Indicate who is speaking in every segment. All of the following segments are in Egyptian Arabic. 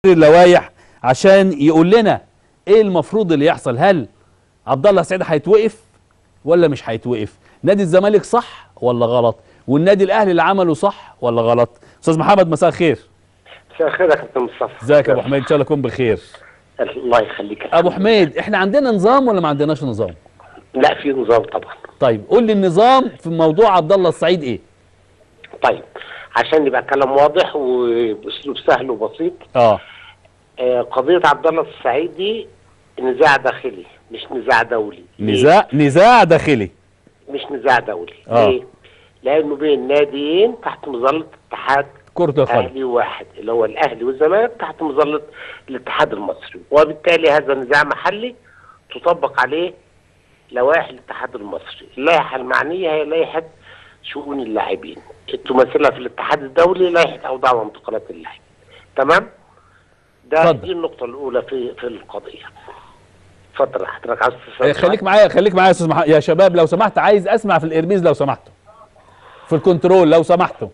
Speaker 1: اللوائح عشان يقول لنا ايه المفروض اللي يحصل هل عبد الله سعيد هيتوقف ولا مش هيتوقف نادي الزمالك صح ولا غلط والنادي الاهلي اللي عمله صح ولا غلط استاذ محمد مساء الخير
Speaker 2: مساء الخير يا كابتن مصطفى
Speaker 1: ازيك يا ابو حميد ان شاء الله تكون بخير
Speaker 2: الله يخليك
Speaker 1: ابو حميد احنا عندنا نظام ولا ما عندناش نظام
Speaker 2: لا في نظام طبعا
Speaker 1: طيب قول لي النظام في موضوع عبد الله السعيد ايه
Speaker 2: طيب عشان يبقى كلام واضح وباسلوب سهل وبسيط
Speaker 1: اه
Speaker 2: آه، قضيه عبد الله السعيد دي نزاع داخلي مش نزاع دولي ليه؟
Speaker 1: نزاع نزاع داخلي
Speaker 2: مش نزاع دولي
Speaker 1: آه.
Speaker 2: ليه؟ لانه بين ناديين تحت مظله اتحاد
Speaker 1: كرة القدم
Speaker 2: اهلي واحد اللي هو الاهلي والزمالك تحت مظله الاتحاد المصري وبالتالي هذا نزاع محلي تطبق عليه لوائح الاتحاد المصري اللائحه المعنيه هي لائحه شؤون اللاعبين تمثلها في الاتحاد الدولي لائحه اوضاع وانتقالات اللاعبين تمام ده
Speaker 1: اتفضل.
Speaker 2: دي النقطه الاولى في في القضيه اتفضل حضرتك عاوز تسال
Speaker 1: إيه، خليك معايا خليك معايا يا استاذ مح... يا شباب لو سمحت عايز اسمع في الاربيز لو سمحتوا في الكنترول لو سمحتوا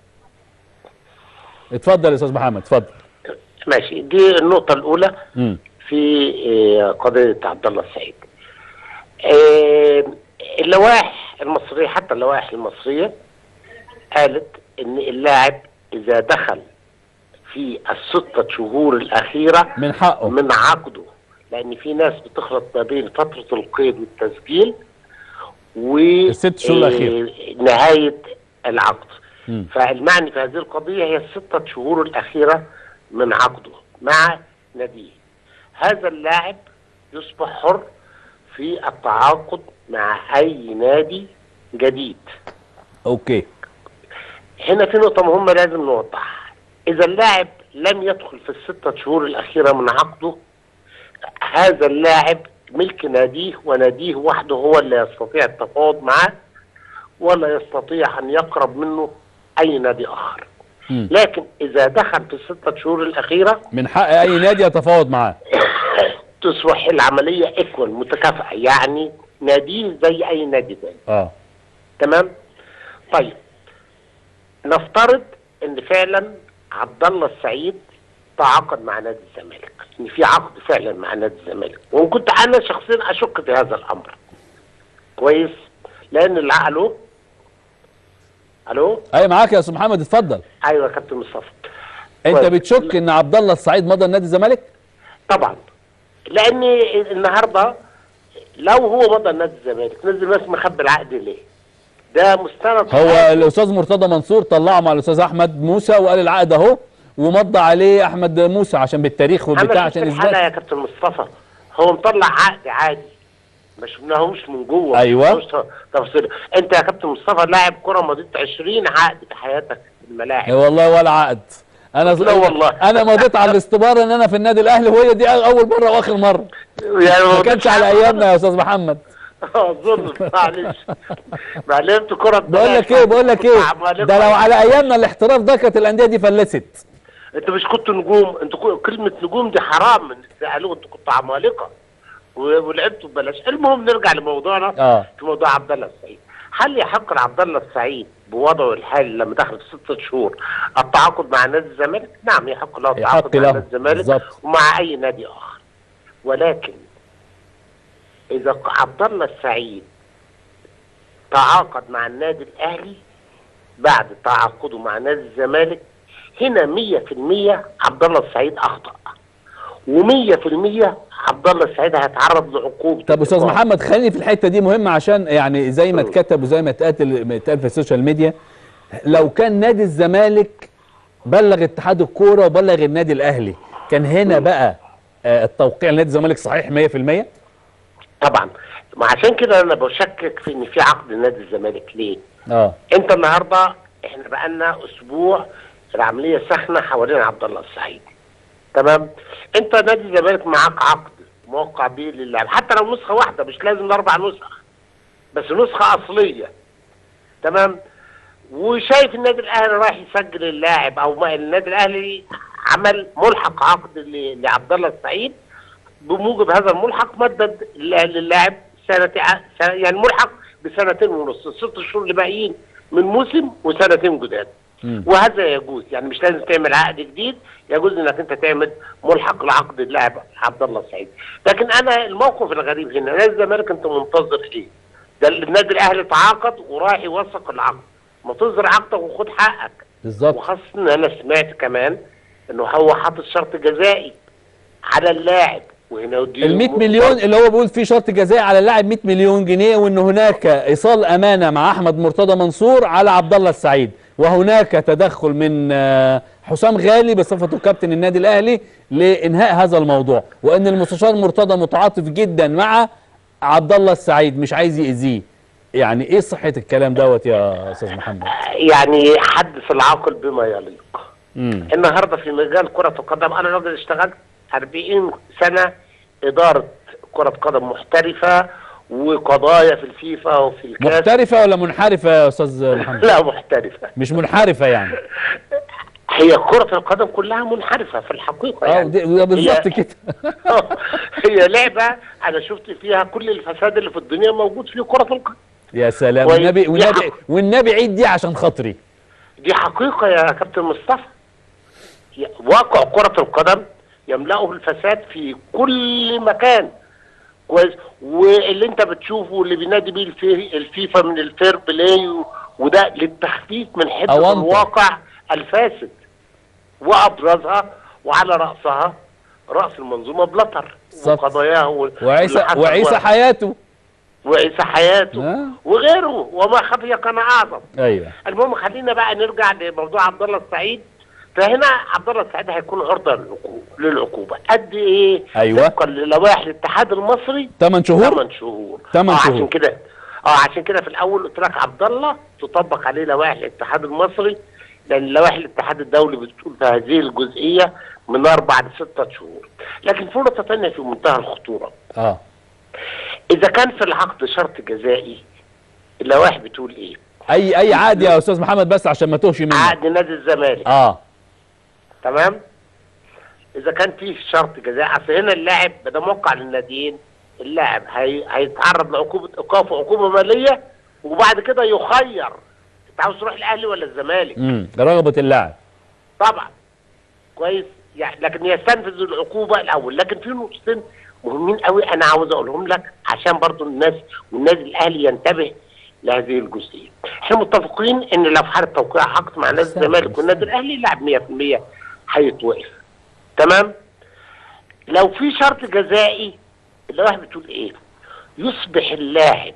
Speaker 1: اتفضل يا استاذ محمد اتفضل
Speaker 2: ماشي دي النقطه الاولى
Speaker 1: امم
Speaker 2: في آه، قضية عبد الله السعيد. آه، اللوائح المصرية حتى اللوائح المصرية قالت إن اللاعب إذا دخل في الستة شهور الأخيرة
Speaker 1: من حقه
Speaker 2: من عقده لأن في ناس بتخلط ما بين فترة القيد والتسجيل و
Speaker 1: الست شهور الأخيرة.
Speaker 2: آه، نهاية العقد.
Speaker 1: مم.
Speaker 2: فالمعني في هذه القضية هي الستة شهور الأخيرة من عقده مع ناديه هذا اللاعب يصبح حر في التعاقد مع أي نادي جديد
Speaker 1: اوكي
Speaker 2: هنا في نقطة مهمة لازم نوضحها إذا اللاعب لم يدخل في الستة شهور الأخيرة من عقده هذا اللاعب ملك ناديه وناديه وحده هو اللي يستطيع التفاوض معه ولا يستطيع أن يقرب منه أي نادي آخر
Speaker 1: مم.
Speaker 2: لكن إذا دخل في الستة شهور الأخيرة
Speaker 1: من حق اي نادي يتفاوض معاه
Speaker 2: تصبح العملية إكوال متكافئة يعني ناديه زي أي نادي تاني
Speaker 1: اه
Speaker 2: تمام طيب نفترض ان فعلا عبد الله السعيد تعاقد مع نادي الزمالك ان في عقد فعلا مع نادي الزمالك وان كنت انا شخصيا اشك في هذا الامر كويس لان العقل الو الو
Speaker 1: اي معاك يا استاذ محمد اتفضل
Speaker 2: ايوه يا كابتن مصطفى
Speaker 1: انت
Speaker 2: كويس.
Speaker 1: بتشك ان عبد الله السعيد مضى نادي الزمالك
Speaker 2: طبعا لان النهارده لو هو مضى نادي الزمالك نادي الزمالك مخبي العقد ليه؟ ده مستند
Speaker 1: هو الاستاذ مرتضى منصور طلعه مع الاستاذ احمد موسى وقال العقد اهو ومضى عليه احمد موسى عشان بالتاريخ وبتاع
Speaker 2: انا
Speaker 1: عشان
Speaker 2: شفت الحلقه
Speaker 1: اثبات
Speaker 2: يا كابتن مصطفى هو مطلع عقد عادي ما شفناهوش من جوه
Speaker 1: أيوة.
Speaker 2: ما شفناهوش تفاصيل انت يا كابتن مصطفى لاعب كره مضيت 20 عقد في حياتك في الملاعب
Speaker 1: إيه والله ولا عقد انا
Speaker 2: لا والله.
Speaker 1: انا مضيت على الاستباره ان انا في النادي الاهلي وهي دي اول مره واخر مره
Speaker 2: يعني
Speaker 1: ما كانش على ايامنا يا استاذ محمد
Speaker 2: اظن معلش ما لعبت كره
Speaker 1: بقول لك ايه بقول لك ايه ده لو على ايامنا الاحتراف ده كانت الانديه دي فلست
Speaker 2: انت مش كنت نجوم انت كو- كلمه نجوم دي حرام قالوا انتوا كنتوا عمالقه و- ولعبتوا ببلاش المهم نرجع لموضوعنا
Speaker 1: اه
Speaker 2: في موضوع عبد الله السعيد هل يحق لعبد الله السعيد بوضعه الحالي لما دخل في ستة شهور التعاقد مع نادي الزمالك؟ نعم يحق له التعاقد
Speaker 1: يحق
Speaker 2: مع
Speaker 1: له،
Speaker 2: نادي الزمالك
Speaker 1: بالظبط.
Speaker 2: ومع اي نادي اخر ولكن اذا عبد الله السعيد تعاقد مع النادي الاهلي بعد تعاقده مع نادي الزمالك هنا 100% عبد الله السعيد اخطا و100% عبد الله السعيد هيتعرض لعقوبه
Speaker 1: طب استاذ
Speaker 2: الإيقاف.
Speaker 1: محمد خليني في الحته دي مهمه عشان يعني زي ما
Speaker 2: مم.
Speaker 1: اتكتب وزي ما اتقال ما اتقال في السوشيال ميديا لو كان نادي الزمالك بلغ اتحاد الكوره وبلغ النادي الاهلي كان هنا بقى آه، التوقيع لنادي الزمالك صحيح 100%
Speaker 2: طبعا ما عشان كده انا بشكك في ان في عقد نادي الزمالك ليه؟
Speaker 1: اه
Speaker 2: انت النهارده احنا بقالنا اسبوع العمليه سخنه حوالين عبد الله السعيد تمام؟ انت نادي الزمالك معاك عقد موقع بيه للاعب حتى لو نسخه واحده مش لازم الاربع نسخ بس نسخه اصليه تمام؟ وشايف النادي الاهلي رايح يسجل اللاعب او ما النادي الاهلي عمل ملحق عقد ل- لعبد الله السعيد بموجب هذا الملحق مدد لل- للاعب سنة سنة- يعني ملحق بسنتين ونص الست شهور اللي باقيين من موسم وسنتين جداد
Speaker 1: مم.
Speaker 2: وهذا يجوز يعني مش لازم تعمل عقد جديد يجوز انك انت تعمل ملحق لعقد اللاعب عبد الله السعيد لكن انا الموقف الغريب هنا نادي الزمالك انت منتظر ايه ده النادي الاهلي تعاقد ورايح يوثق العقد ما تصدر عقدك وخد حقك
Speaker 1: بالظبط
Speaker 2: وخاصة ان انا سمعت كمان انه هو حاطط شرط جزائي على اللاعب وهنا يديله
Speaker 1: ال 100 مليون اللي هو بيقول فيه شرط جزائي على اللاعب 100 مليون جنيه وان هناك ايصال امانه مع احمد مرتضى منصور على عبد الله السعيد وهناك تدخل من آه، حسام غالي بصفته كابتن النادي الاهلي لانهاء هذا الموضوع وان المستشار مرتضى متعاطف جدا مع عبد الله السعيد مش عايز يأذيه يعني ايه صحه الكلام دوت يا استاذ محمد
Speaker 2: يعني حدث العاقل بما يليق
Speaker 1: امم
Speaker 2: النهارده في مجال كرة القدم انا راجل اشتغلت 40 سنة ادارة كرة قدم محترفة وقضايا في الفيفا وفي الكاس
Speaker 1: محترفه ولا منحرفه يا استاذ محمد
Speaker 2: لا محترفة
Speaker 1: مش منحرفه يعني
Speaker 2: هي كرة القدم كلها منحرفة في الحقيقة
Speaker 1: اه
Speaker 2: يعني
Speaker 1: دي- ده بالظبط
Speaker 2: هي-
Speaker 1: كده
Speaker 2: هي لعبة انا شفت فيها كل الفساد اللي في الدنيا موجود في كرة القدم
Speaker 1: يا سلام
Speaker 2: كويس.
Speaker 1: والنبي
Speaker 2: دي
Speaker 1: والنبي
Speaker 2: حق.
Speaker 1: والنبي عيد دي عشان خاطري
Speaker 2: دي حقيقة يا كابتن مصطفى ي- واقع كرة القدم يملأه الفساد في كل مكان كويس واللي انت بتشوفه واللي بينادي بيه الفي- الفيفا من الفير بلاي و- وده للتخفيف من حدة
Speaker 1: أونطة.
Speaker 2: الواقع الفاسد وابرزها وعلى رأسها رأس المنظومة بلتر
Speaker 1: بالظبط.
Speaker 2: وقضاياها وال-
Speaker 1: وعيسى
Speaker 2: واللي حصل
Speaker 1: وعيسى
Speaker 2: و-
Speaker 1: حياته
Speaker 2: وعيسى حياته
Speaker 1: آه.
Speaker 2: وغيره وما خفي كان اعظم
Speaker 1: ايوه
Speaker 2: المهم خلينا بقى نرجع لموضوع عبد الله السعيد فهنا عبد الله السعيد هيكون عرضه للعقوبة- للعقوبه قد ايه؟
Speaker 1: أيوة.
Speaker 2: طبقا للوائح الاتحاد المصري
Speaker 1: 8 شهور
Speaker 2: 8 شهور
Speaker 1: تمن
Speaker 2: آه،
Speaker 1: شهور.
Speaker 2: عشان كده اه عشان كده في الاول قلت لك عبد الله تطبق عليه لوائح الاتحاد المصري لان لوائح الاتحاد الدولي بتقول في هذه الجزئيه من اربع لستة شهور لكن في نقطه ثانيه في منتهى الخطوره
Speaker 1: اه
Speaker 2: اذا كان في العقد شرط جزائي اللوائح بتقول ايه؟
Speaker 1: اي اي عقد يا استاذ محمد بس عشان ما توهش منك
Speaker 2: عقد نادي الزمالك
Speaker 1: اه
Speaker 2: تمام اذا كان فيه شرط جزاء اصل هنا اللاعب ده موقع للناديين اللاعب هي... هيتعرض لعقوبه ايقاف وعقوبه ماليه وبعد كده يخير انت عاوز تروح الاهلي ولا الزمالك
Speaker 1: امم رغبه اللاعب
Speaker 2: طبعا كويس يعني لكن يستنفذ العقوبه الاول لكن في نقطتين مهمين قوي انا عاوز اقولهم لك عشان برضو الناس والنادي الاهلي ينتبه لهذه الجزئيه. احنا متفقين ان لو في حاله توقيع عقد مع نادي
Speaker 1: استنى،
Speaker 2: الزمالك والنادي الاهلي اللاعب 100% هيتوقف. تمام؟ لو في شرط جزائي اللوائح بتقول ايه؟ يصبح اللاعب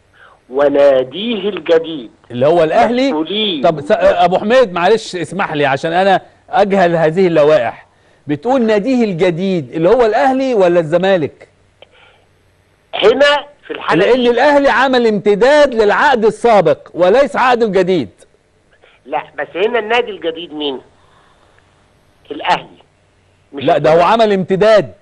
Speaker 2: وناديه الجديد
Speaker 1: اللي هو الاهلي
Speaker 2: مسؤولين.
Speaker 1: طب س- ابو حميد معلش اسمح لي عشان انا اجهل هذه اللوائح بتقول ناديه الجديد اللي هو الاهلي ولا الزمالك
Speaker 2: هنا في الحاله
Speaker 1: لان
Speaker 2: دي
Speaker 1: الاهلي عمل امتداد للعقد السابق وليس عقد الجديد
Speaker 2: لا بس هنا النادي الجديد مين؟ الاهلي مش
Speaker 1: لا ده هو
Speaker 2: الزمالك.
Speaker 1: عمل امتداد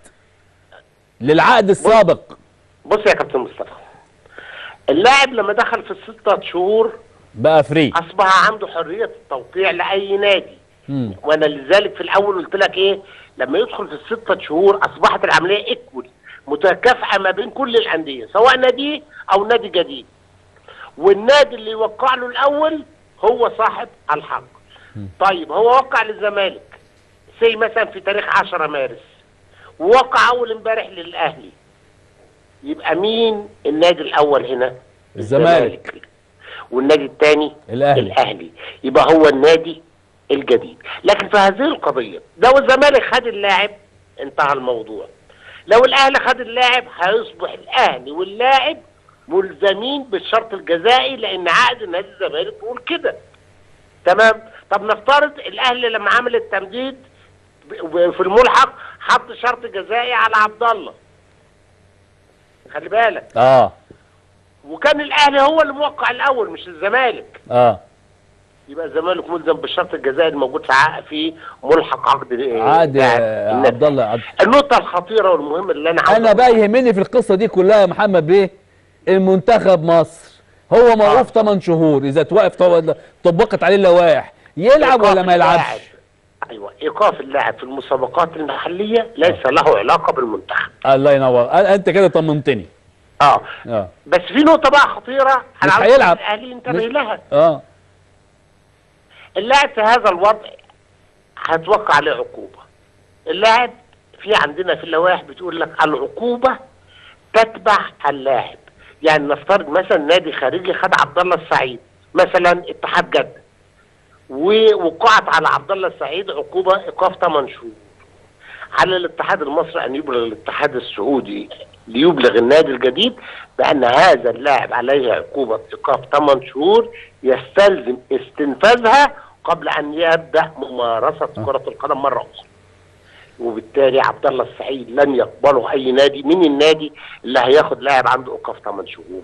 Speaker 1: للعقد السابق
Speaker 2: بص يا كابتن مصطفى اللاعب لما دخل في الستة شهور
Speaker 1: بقى فري
Speaker 2: اصبح عنده حريه التوقيع لاي نادي
Speaker 1: مم.
Speaker 2: وانا لذلك في الاول قلت لك ايه لما يدخل في الستة شهور اصبحت العمليه ايكوال متكافئه ما بين كل الانديه سواء نادي او نادي جديد والنادي اللي يوقع له الاول هو صاحب الحق طيب هو وقع للزمالك سي مثلا في تاريخ 10 مارس ووقع اول امبارح للاهلي يبقى مين النادي الاول هنا
Speaker 1: الزمالك.
Speaker 2: والنادي الثاني
Speaker 1: الأهلي.
Speaker 2: الاهلي يبقى هو النادي الجديد لكن في هذه القضيه لو الزمالك خد اللاعب انتهى الموضوع لو الاهلي خد اللاعب هيصبح الاهلي واللاعب ملزمين بالشرط الجزائي لان عقد نادي الزمالك بيقول كده تمام طب نفترض الاهلي لما عمل التمديد ب- في الملحق حط شرط جزائي على عبد الله خلي بالك
Speaker 1: اه
Speaker 2: وكان الاهلي هو اللي موقع الاول مش الزمالك
Speaker 1: اه
Speaker 2: يبقى الزمالك ملزم بالشرط الجزائي الموجود في عقد في ملحق عقد
Speaker 1: عقد
Speaker 2: لاعب
Speaker 1: آه،
Speaker 2: النادي.
Speaker 1: عبد الله عبد
Speaker 2: النقطة الخطيرة والمهمة اللي أنا عاوز
Speaker 1: انا بقى يهمني في القصه دي كلها يا محمد بيه المنتخب مصر هو موقوف
Speaker 2: آه.
Speaker 1: 8 شهور اذا توقف طو- طبقت عليه اللوائح يلعب
Speaker 2: إيقاف
Speaker 1: ولا ما يلعبش
Speaker 2: اللاعب. أيوه إيقاف اللاعب في المسابقات المحلية ليس له علاقة بالمنتخب
Speaker 1: الله ينور أ- انت كده طمنتني
Speaker 2: اه
Speaker 1: اه
Speaker 2: بس في نقطة بقى خطيرة
Speaker 1: مش
Speaker 2: أنا عاوز
Speaker 1: هيلعب.
Speaker 2: الأهلي ينتبه
Speaker 1: مش-
Speaker 2: لها
Speaker 1: اه
Speaker 2: اللاعب في هذا الوضع هتوقع عليه عقوبه اللاعب في عندنا في اللوائح بتقول لك العقوبه تتبع اللاعب يعني نفترض مثلا نادي خارجي خد عبد الله السعيد مثلا اتحاد جده ووقعت على عبد الله السعيد عقوبه ايقاف 8 شهور على الاتحاد المصري ان يبلغ الاتحاد السعودي ليبلغ النادي الجديد بان هذا اللاعب عليه عقوبه ايقاف 8 شهور يستلزم استنفاذها قبل ان يبدا ممارسه كره القدم مره اخرى. وبالتالي عبد الله السعيد لن يقبله اي نادي من النادي اللي هياخد لاعب عنده ايقاف 8 شهور.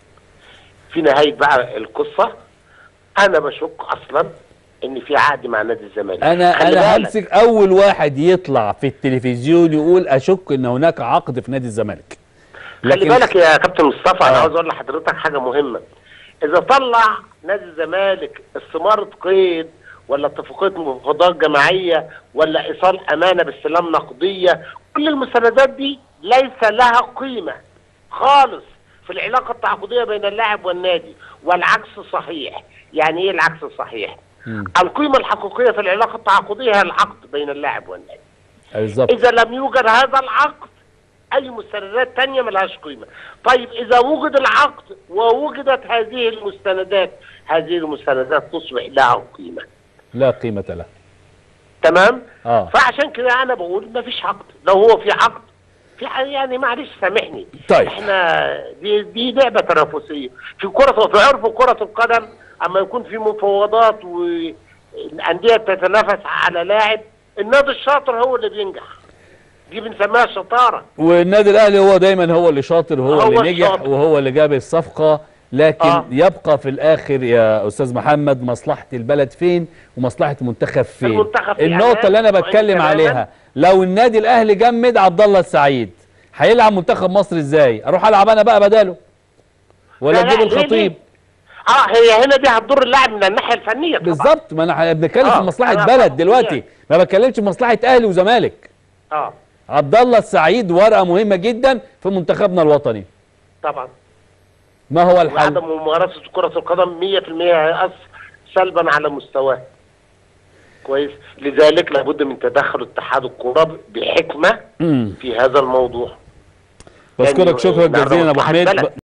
Speaker 2: في نهايه بقى القصه انا بشك اصلا ان في عقد مع نادي الزمالك
Speaker 1: انا
Speaker 2: خلي
Speaker 1: انا
Speaker 2: بالك.
Speaker 1: همسك اول واحد يطلع في التلفزيون يقول اشك ان هناك عقد في نادي الزمالك
Speaker 2: خلي بالك يا كابتن مصطفى انا
Speaker 1: آه.
Speaker 2: عاوز اقول لحضرتك حاجه مهمه اذا طلع نادي الزمالك استماره قيد ولا اتفاقيه مفاوضات جماعيه ولا ايصال امانه باستلام نقديه كل المستندات دي ليس لها قيمه خالص في العلاقه التعاقديه بين اللاعب والنادي والعكس صحيح يعني ايه العكس صحيح
Speaker 1: مم.
Speaker 2: القيمه الحقيقيه في العلاقه التعاقديه هي العقد بين اللاعب والنادي
Speaker 1: بالظبط
Speaker 2: اذا لم يوجد هذا العقد اي مستندات تانية ملهاش قيمة طيب اذا وجد العقد ووجدت هذه المستندات هذه المستندات تصبح لها قيمة
Speaker 1: لا قيمه له
Speaker 2: تمام
Speaker 1: اه
Speaker 2: فعشان كده انا بقول مفيش عقد لو هو في عقد في ح- يعني معلش سامحني
Speaker 1: طيب.
Speaker 2: احنا دي دي لعبه تنافسيه في كره في عرف كره القدم اما يكون في مفاوضات والانديه بتتنافس على لاعب النادي الشاطر هو اللي بينجح دي بنسميها شطاره
Speaker 1: والنادي الاهلي هو دايما هو اللي شاطر وهو
Speaker 2: هو
Speaker 1: اللي نجح
Speaker 2: الشاطر.
Speaker 1: وهو اللي جاب الصفقه لكن
Speaker 2: آه.
Speaker 1: يبقى في الاخر يا استاذ محمد مصلحه البلد فين ومصلحه المنتخب فين
Speaker 2: المنتخب في
Speaker 1: النقطه
Speaker 2: أمان
Speaker 1: اللي انا
Speaker 2: وإن
Speaker 1: بتكلم
Speaker 2: تماماً.
Speaker 1: عليها لو النادي الاهلي جمد عبد الله السعيد هيلعب منتخب مصر ازاي اروح العب انا بقى بداله ولا
Speaker 2: لا، لا،
Speaker 1: اجيب
Speaker 2: ليه-
Speaker 1: الخطيب
Speaker 2: ليه؟ اه هي هنا دي هتضر اللاعب من الناحيه الفنيه طبعا
Speaker 1: بالظبط ما انا بنتكلم
Speaker 2: آه،
Speaker 1: في مصلحه
Speaker 2: أنا
Speaker 1: بلد
Speaker 2: فاهم.
Speaker 1: دلوقتي ما بتكلمش في مصلحه اهلي وزمالك
Speaker 2: اه
Speaker 1: عبد الله السعيد ورقه مهمه جدا في منتخبنا الوطني
Speaker 2: طبعا
Speaker 1: ما هو الحل
Speaker 2: وعدم ممارسه كره القدم 100% هيأثر سلبا على مستواه كويس لذلك لابد من تدخل اتحاد الكره بحكمه
Speaker 1: مم.
Speaker 2: في هذا الموضوع
Speaker 1: بشكرك
Speaker 2: يعني
Speaker 1: شكرا
Speaker 2: لأنه
Speaker 1: جزيلا يا ابو
Speaker 2: اتحاد
Speaker 1: حميد
Speaker 2: بلد.